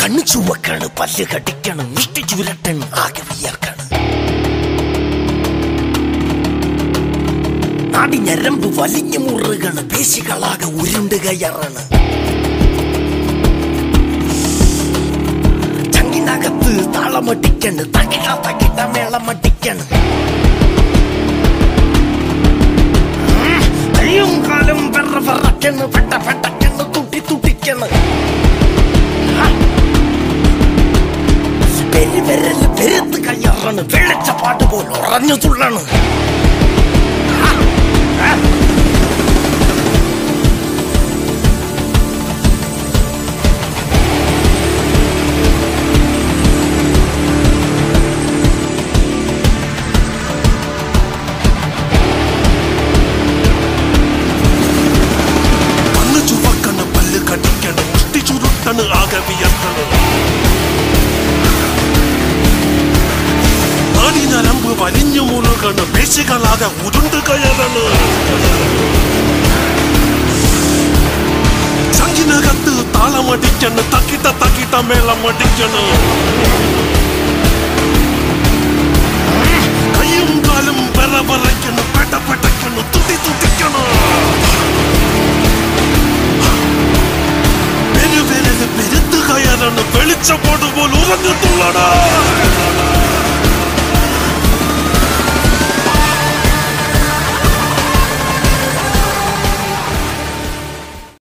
കണ്ണു ചുവക്കാണ് പല്ല് കടിക്കണം മുഷ്ടി ചുരട്ടണ് ആകെ വിയർക്കാണ് നാടി ഞരമ്പ് വലിഞ്ഞു മുറുകണ് പേശികളാകെ ഉരുണ്ട് കയറാണ് ചങ്കിനകത്ത് താളമടിക്കണ് തകിട തകിട മേളമടിക്കണ് കയ്യും കാലും വെറ വെറക്കണ് പെട്ട പെട്ടക്കണ് തുട്ടി തുട്ടിക്കണ് പെരുവിരല് പെരുത്ത് കയ്യാറാണ് വെള്ളച്ചപ്പാട്ട് പോലെ ഉറഞ്ഞു തുള്ളണ് കണ്ണ് ചുവക്കണ് പല്ല് കടിക്കണ് മുഷ്ടി ചുരുട്ടണ് ആകെ വിയർക്കണ് നാടി നരമ്പ് വലിഞ്ഞു മുറുകണ് പേശികളാകെ ഉരുണ്ട് കയറണ് ചങ്കിനകത്ത് താളമടിക്കണ് തക്കിട്ട തക്കിട്ട മേളമടിക്കണ് കയ്യും കാലും വെറ വിറയ്ക്കണ് പെട്ട പെട്ടയ്ക്കണ് തുട്ടി തുട്ടിക്കണ് പെരുവിരല് പെരുത്ത് കയറാണ് വെളിച്ചപ്പാട് പോൽ ഉറഞ്ഞു തുള്ളടാ